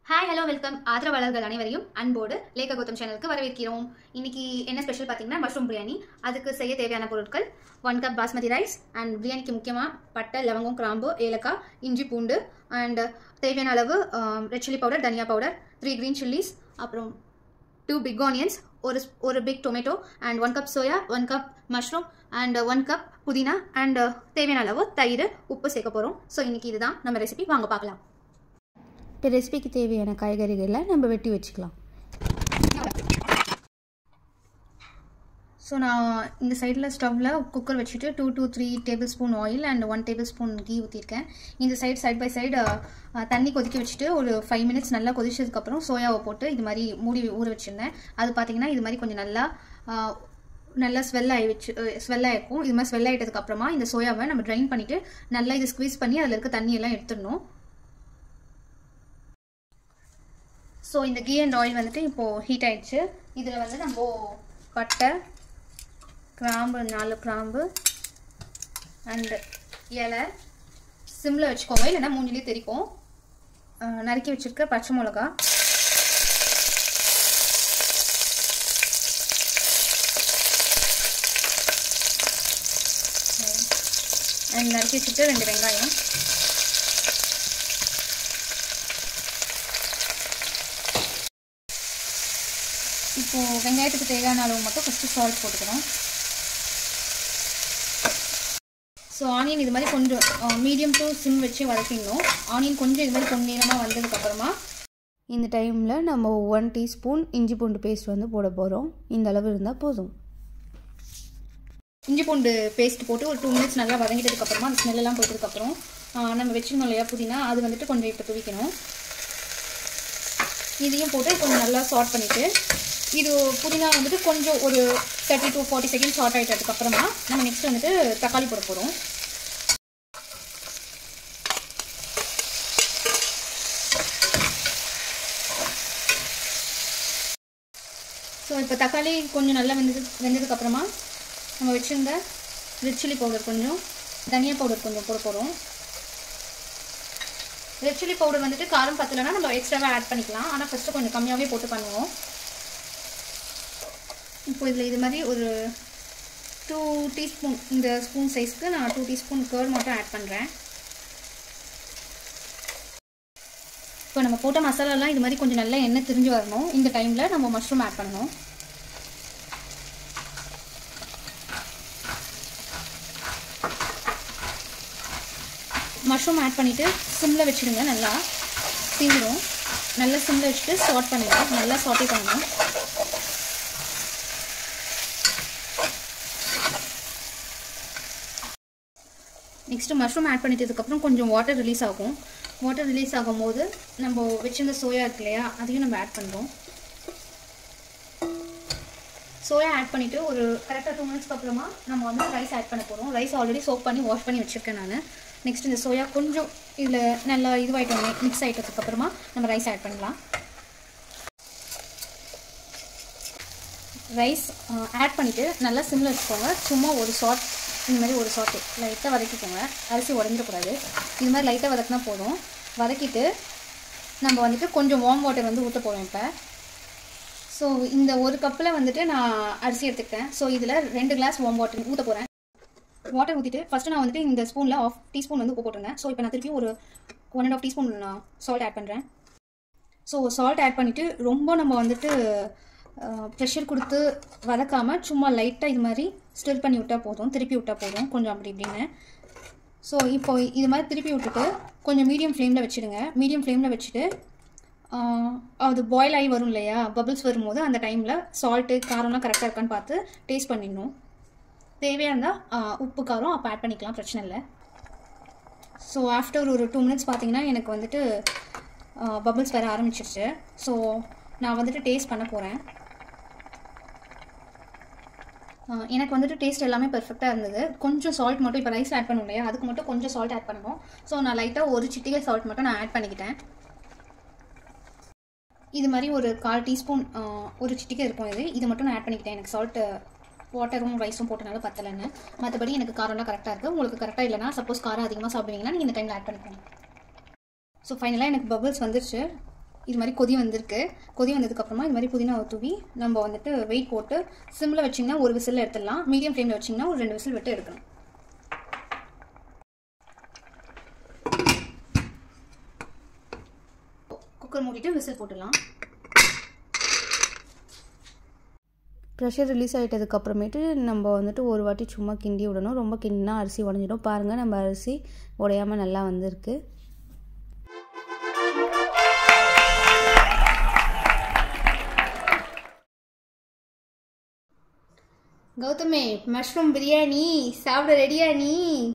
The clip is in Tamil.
ஹாய் ஹலோ வெல்கம் ஆதரவாளர்கள் அனைவரையும் அன்போடு லேக்க கௌதம் சேனலுக்கு வரவேற்கிறோம் இன்னைக்கு என்ன ஸ்பெஷல் பார்த்தீங்கன்னா மஷ்ரூம் பிரியாணி அதுக்கு செய்ய தேவையான பொருட்கள் one cup basmati rice and பிரியாணிக்கு முக்கியமாக பட்டை லவங்கம் கிராம்பு ஏலக்காய் இஞ்சி பூண்டு அண்ட் தேவையான அளவு ரெட் சில்லி பவுடர் தனியா பவுடர் த்ரீ க்ரீன் சில்லிஸ் அப்புறம் டூ பிக் ஆனியன்ஸ் ஒரு ஒரு big tomato and one cup soya one cup mushroom and one cup புதினா அண்ட் தேவையான அளவு தயிர் உப்பு சேர்க்க போகிறோம் ஸோ இன்னைக்கு இதுதான் நம்ம ரெசிபி வாங்க பார்க்கலாம் இப்போ ரெசிபிக்கு தேவையான காய்கறிகளை நம்ம வெட்டி வச்சுக்கலாம் ஸோ நான் இந்த சைடில் ஸ்டவ்வில் குக்கர் வச்சுட்டு two two three tablespoon oil and one tablespoon கீ ஊற்றிருக்கேன் இந்த சைடு சைட் பை சைடு தண்ணி கொதிக்க வச்சுட்டு ஒரு ஃபைவ் மினிட்ஸ் நல்லா கொதிச்சதுக்கப்புறம் சோயாவை போட்டு இது மாதிரி மூடி ஊற வச்சுருந்தேன் அது பார்த்தீங்கன்னா இது மாதிரி கொஞ்சம் நல்லா ஆ, நல்லா ஸ்வெல் ஆகி வச்சு ஸ்வெல் ஆகிருக்கும் இது மாதிரி ஸ்வெல் ஆகிட்டதுக்கு அப்புறமா இந்த சோயாவை நம்ம ட்ரைன் பண்ணிவிட்டு நல்லா இதை ஸ்க்வீஸ் பண்ணி அதில் இருக்க தண்ணியெல்லாம் எடுத்துடணும் ஸோ இந்த கீ அண்ட் ஆயில் வந்துட்டு இப்போது ஹீட் ஆயிடுச்சு இதில் வந்து நம்ம பட்டை கிராம்பு நாலு கிராம்பு அண்டு இலை சிம்மில் வச்சுக்கோங்க இல்லைன்னா மூஞ்சிலே தெரிக்கும் அஹ் நறுக்கி வச்சுருக்க பச்சை மிளகா அண்ட் நறுக்கி வச்சுட்டு ரெண்டு வெங்காயம் இப்போது வெங்காயத்துக்கு தேவையான அளவு மட்டும் ஃபஸ்ட்டு சால்ட் போட்டுக்கிறோம் ஸோ ஆனியன் இது மாதிரி கொஞ்சம் மீடியம் டு சிம் வச்சு வதக்கிடணும் ஆனியன் கொஞ்சம் இது மாதிரி பொன்னிறமாக வந்ததுக்கப்புறமா இந்த டைமில் நம்ம ஒன் டீஸ்பூன் இஞ்சி பூண்டு பேஸ்ட் வந்து போட போகிறோம் இந்த அளவு இருந்தால் போதும் இஞ்சி பூண்டு பேஸ்ட் போட்டு ஒரு டூ மினிட்ஸ் நல்லா வதங்கிட்டதுக்கப்புறமா அந்த ஸ்மெல்லாம் போயிட்டதுக்கப்புறம் ஆஹ் நம்ம வச்சுருந்தோம் இல்லையா புதினா அது வந்துட்டு கொஞ்சம் இப்போ துவிக்கணும் இதையும் போட்டு கொஞ்சம் நல்லா சார்ட் பண்ணிவிட்டு இது புதினா வந்துட்டு கொஞ்சம் ஒரு தேர்ட்டி டு ஃபார்ட்டி செகண்ட் ஷார்ட் ஆகிட்டதுக்கப்புறமா நம்ம நெக்ஸ்ட் வந்துட்டு தக்காளி போட போகிறோம் ஸோ இப்போ தக்காளி கொஞ்சம் நல்லா வெந்தது வெந்ததுக்கப்புறமா நம்ம வச்சுருந்த ரெட் சில்லி பவுடர் கொஞ்சம் தனியா பவுடர் கொஞ்சம் போட போகிறோம் ரெட் சில்லி பவுடர் வந்துட்டு காரம் பத்தலைன்னா நம்ம எக்ஸ்ட்ராவாக ஆட் பண்ணிக்கலாம் ஆனால் ஃபஸ்ட்டு கொஞ்சம் கம்மியாகவே போட்டு பண்ணுவோம் இப்போ இதில் இது மாதிரி ஒரு டூ டீஸ்பூன் இந்த ஸ்பூன் சைஸ்க்கு நான் டூ டீஸ்பூன் கேர்ட் மட்டும் ஆட் பண்ணுறேன் இப்போ நம்ம போட்ட மசாலாலாம் இது மாதிரி கொஞ்சம் நல்லா எண்ணெய் திரிஞ்சு வரணும் இந்த டைமில் நம்ம மஷ்ரூம் ஆட் பண்ணணும் மஷ்ரூம் ஆட் பண்ணிவிட்டு சிம்மில் வச்சுடுங்க நல்லா தீந்துடும் நல்லா சிம்மில் வச்சுட்டு சாட் பண்ணுங்க நல்லா சாட்டே பண்ணணும் நெக்ஸ்ட்டு மஷ்ரூம் ஆட் பண்ணிட்டதுக்கப்புறம் கொஞ்சம் வாட்டர் ரிலீஸ் ஆகும் வாட்டர் ரிலீஸ் ஆகும்போது நம்ம வச்சிருந்த சோயா இருக்கு இல்லையா அதையும் நம்ம ஆட் பண்ணுறோம் சோயா ஆட் பண்ணிவிட்டு ஒரு கரெக்டாக டூ மினிட்ஸ்க்கு அப்புறமா நம்ம வந்து ரைஸ் ஆட் பண்ண போகிறோம் ரைஸ் ஆல்ரெடி சோப் பண்ணி வாஷ் பண்ணி வச்சுருக்கேன் நான் நெக்ஸ்ட் இந்த சோயா கொஞ்சம் இதில் நல்லா இதுவாகிட்டோம் மிக்ஸ் ஆகிட்டதுக்கு அப்புறமா நம்ம ரைஸ் ஆட் பண்ணலாம் ரைஸ் ஆட் பண்ணிவிட்டு நல்லா சிம்மில் வச்சுக்கோங்க சும்மா ஒரு ஷார்ட் இந்த மாதிரி ஒரு ஷார்ட்டு லைட்டாக வதக்கிக்கோங்க அரிசி உடஞ்சிடக்கூடாது இது மாதிரி லைட்டாக வதக்கினா போதும் வதக்கிட்டு நம்ம வந்துட்டு கொஞ்சம் வார்ம் வாட்டர் வந்து ஊற்ற போகிறோம் இப்போ ஸோ இந்த ஒரு கப்பில் வந்துட்டு நான் அரிசி எடுத்துக்கிட்டேன் ஸோ இதில் ரெண்டு கிளாஸ் வார்ம் வாட்டர் ஊற்ற போகிறேன் வாட்டர் ஊற்றிட்டு ஃபஸ்ட்டு நான் வந்துட்டு இந்த ஸ்பூனில் ஆஃப் டீஸ்பூன் வந்து உப்பு போட்டிருந்தேன் ஸோ இப்போ நான் திருப்பி ஒரு ஒன் அண்ட் ஆஃப் டீஸ்பூன் நான் சால்ட் ஆட் பண்ணுறேன் ஸோ சால்ட் ஆட் பண்ணிவிட்டு ரொம்ப நம்ம வந்துட்டு ப்ரெஷர் கொடுத்து வதக்காமல் சும்மா லைட்டாக இது மாதிரி ஸ்டிர் பண்ணி விட்டால் போதும் திருப்பி விட்டால் போதும் கொஞ்சம் அப்படி இப்படின்னு ஸோ இப்போ இது மாதிரி திருப்பி விட்டுட்டு கொஞ்சம் மீடியம் ஃப்ளேமில் வச்சுடுங்க மீடியம் ஃப்ளேமில் வச்சுட்டு ஆஹ், அது பாயில் ஆகி வரும் இல்லையா பபிள்ஸ் வரும்போது அந்த டைமில் சால்ட்டு காரம்லாம் கரெக்டாக இருக்கான்னு பார்த்து டேஸ்ட் பண்ணிடணும் தேவையாக இருந்தால் உப்பு காரம் அப்போ ஆட் பண்ணிக்கலாம் பிரச்சனை இல்லை ஸோ ஆஃப்டர் ஒரு டூ மினிட்ஸ் பார்த்தீங்கன்னா எனக்கு வந்துட்டு பபிள்ஸ் வர ஆரம்பிச்சிருச்சு ஸோ நான் வந்துட்டு டேஸ்ட் பண்ண போகிறேன் எனக்கு வந்துட்டு டேஸ்ட் எல்லாமே பெர்ஃபெக்டாக இருந்தது கொஞ்சம் சால்ட் மட்டும் இப்போ ரைஸ் ஆட் பண்ணும் இல்லையா அதுக்கு மட்டும் கொஞ்சம் சால்ட் ஆட் பண்ணணும் ஸோ நான் லைட்டாக ஒரு சிட்டிகை சால்ட் மட்டும் நான் ஆட் பண்ணிக்கிட்டேன் இது மாதிரி ஒரு கால் டீஸ்பூன் ஒரு சிட்டிகை இருக்கும் இது இது மட்டும் நான் ஆட் பண்ணிக்கிட்டேன் எனக்கு சால்ட்டு வாட்டரும் ரைஸும் போட்டனால பத்தலைன்னு மற்றபடி எனக்கு காரம்லாம் கரெக்டாக இருக்குது உங்களுக்கு கரெக்டாக இல்லைனா சப்போஸ் காரம் அதிகமாக சாப்பிடுவீங்கன்னா நீங்கள் இந்த டைமில் ஆட் பண்ணிக்கோங்க ஸோ ஃபைனலாக எனக்கு பபிள்ஸ் வந்துருச்சு இது மாதிரி கொதி வந்திருக்கு கொதி வந்ததுக்கப்புறமா இது மாதிரி புதினாவை தூவி நம்ம வந்துட்டு வெயிட் போட்டு சிம்மில் வச்சிங்கன்னா ஒரு விசில் எடுத்துடலாம் மீடியம் ஃப்ளேமில் வச்சிங்கன்னா ஒரு ரெண்டு விசில் விட்டு எடுக்கணும் குக்கர் மூடிட்டு விசில் போட்டுடலாம் ப்ரெஷர் ரிலீஸ் ஆகிட்டதுக்கு அப்புறமேட்டு நம்ம வந்துட்டு ஒரு வாட்டி சும்மா கிண்டி விடணும் ரொம்ப கிண்டினா அரிசி உடஞ்சிடும் பாருங்கள் நம்ம அரிசி உடையாமல் நல்லா வந்திருக்கு கௌதமே மஷ்ரூம் பிரியாணி சாப்பிட ரெடியா நீ